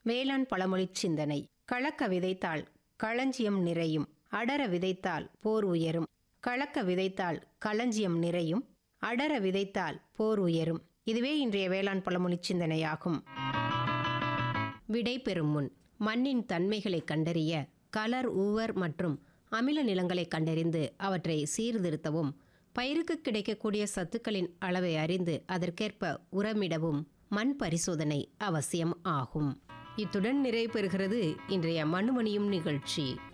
வேளாண் பழமொழி சிந்தனை கலக்க விதைத்தால் களஞ்சியம் நிறையும் அடர விதைத்தால் போர் உயரும் கலக்க விதைத்தால் களஞ்சியம் நிறையும் அடர விதைத்தால் போர் உயரும் இதுவே இன்றைய வேளாண் பழமொழி சிந்தனையாகும் விடை பெறும் முன் மண்ணின் தன்மைகளை கண்டறிய கலர் ஊவர் மற்றும் அமில நிலங்களை கண்டறிந்து அவற்றை சீர்திருத்தவும் பயிருக்கு கிடைக்கக்கூடிய சத்துக்களின் அளவை அறிந்து அதற்கேற்ப உரமிடவும் மண் பரிசோதனை அவசியம் ஆகும் இத்துடன் நிறைவு பெறுகிறது இன்றைய மண்ணுமணியும் நிகழ்ச்சி